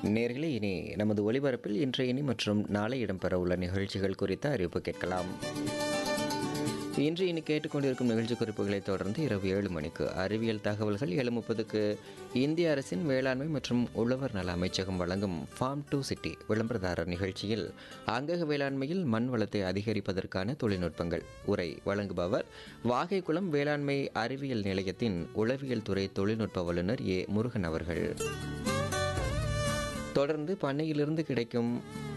நேர்களே இனி நமது ஒலிபரப்பில் இன்றைய இனி மற்றும் நாளை இடம்பெறவுள்ள நிகழ்ச்சிகள் குறித்த அறிவிப்பு கேட்கலாம் இன்று இனி கேட்டுக்கொண்டிருக்கும் நிகழ்ச்சி குறிப்புகளை தொடர்ந்து இரவு ஏழு மணிக்கு அறிவியல் தகவல்கள் ஏழு முப்பதுக்கு இந்திய அரசின் வேளாண்மை மற்றும் உழவர் நல அமைச்சகம் வழங்கும் ஃபார்ம் டு சிட்டி விளம்பரதாரர் நிகழ்ச்சியில் அங்கக வேளாண்மையில் மண் வளத்தை அதிகரிப்பதற்கான தொழில்நுட்பங்கள் உரை வழங்குபவர் வாகைக்குளம் வேளாண்மை அறிவியல் நிலையத்தின் உளவியல் துறை தொழில்நுட்ப வல்லுநர் ஏ முருகன் அவர்கள் தொடர்ந்து பண்ணையிலிருந்து கிடைக்கும்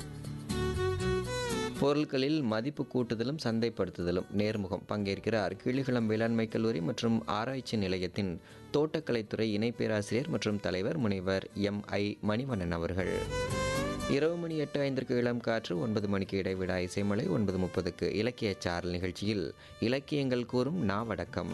பொருட்களில் மதிப்பு கூட்டுதலும் சந்தைப்படுத்துதலும் நேர்முகம் பங்கேற்கிறார் கிளிகுளம் வேளாண்மை கல்லூரி மற்றும் ஆராய்ச்சி நிலையத்தின் தோட்டக்கலைத்துறை இணை பேராசிரியர் மற்றும் தலைவர் முனைவர் எம் ஐ மணிவண்ணன் அவர்கள் இரவு மணி எட்டு ஐந்திற்கு இளம் காற்று ஒன்பது மணிக்கு இடைவிடா இசைமலை ஒன்பது முப்பதுக்கு இலக்கிய சாரல் நிகழ்ச்சியில் இலக்கியங்கள் கூறும் நாவடக்கம்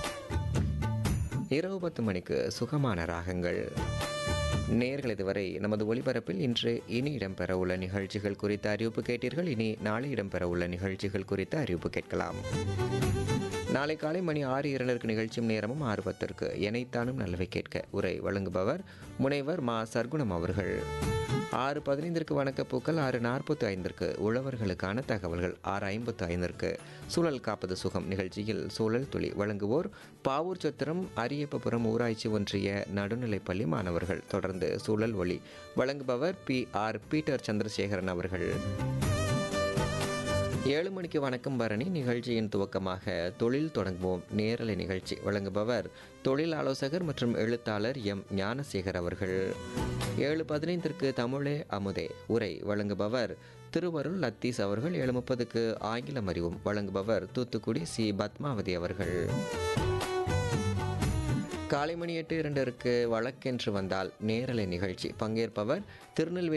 இரவு பத்து மணிக்கு சுகமான ராகங்கள் நேர்கள் இதுவரை நமது ஒலிபரப்பில் இன்று இனி இடம்பெறவுள்ள நிகழ்ச்சிகள் குறித்த அறிவிப்பு கேட்டீர்கள் இனி நாளை இடம்பெறவுள்ள நிகழ்ச்சிகள் குறித்த அறிவிப்பு கேட்கலாம் நாளை காலை மணி ஆறு இரண்டருக்கு நிகழ்ச்சியும் நேரமும் ஆறு பத்திற்கு எனைத்தானும் நல்லவை கேட்க உரை வழங்குபவர் முனைவர் மா சர்க்குணம் அவர்கள் ஆறு பதினைந்திற்கு வணக்கப்பூக்கள் ஆறு நாற்பத்தி ஐந்திற்கு உழவர்களுக்கான தகவல்கள் ஆறு ஐம்பத்து ஐந்திற்கு சூழல் காப்பது சுகம் நிகழ்ச்சியில் சூழல் துளி வழங்குவோர் பாவூர் சத்திரம் அரியப்பபுரம் ஊராட்சி ஒன்றிய நடுநிலைப்பள்ளி மாணவர்கள் தொடர்ந்து சூழல் ஒளி வழங்குபவர் பி ஆர் பீட்டர் சந்திரசேகரன் அவர்கள் ஏழு மணிக்கு வணக்கம் பரணி நிகழ்ச்சியின் துவக்கமாக தொழில் தொடங்குவோம் நேரலை நிகழ்ச்சி வழங்குபவர் தொழில் ஆலோசகர் மற்றும் எழுத்தாளர் எம் ஞானசேகர் அவர்கள் ஏழு பதினைந்திற்கு தமிழே அமுதே உரை வழங்குபவர் திருவருள் லத்தீஸ் அவர்கள் ஏழு முப்பதுக்கு ஆங்கிலம் அறிவும் வழங்குபவர் தூத்துக்குடி சி பத்மாவதி அவர்கள் காலை மணி எட்டு இரண்டிற்கு வழக்கென்று வந்தால் நேரலை நிகழ்ச்சி பங்கேற்பவர் திருநெல்வேலி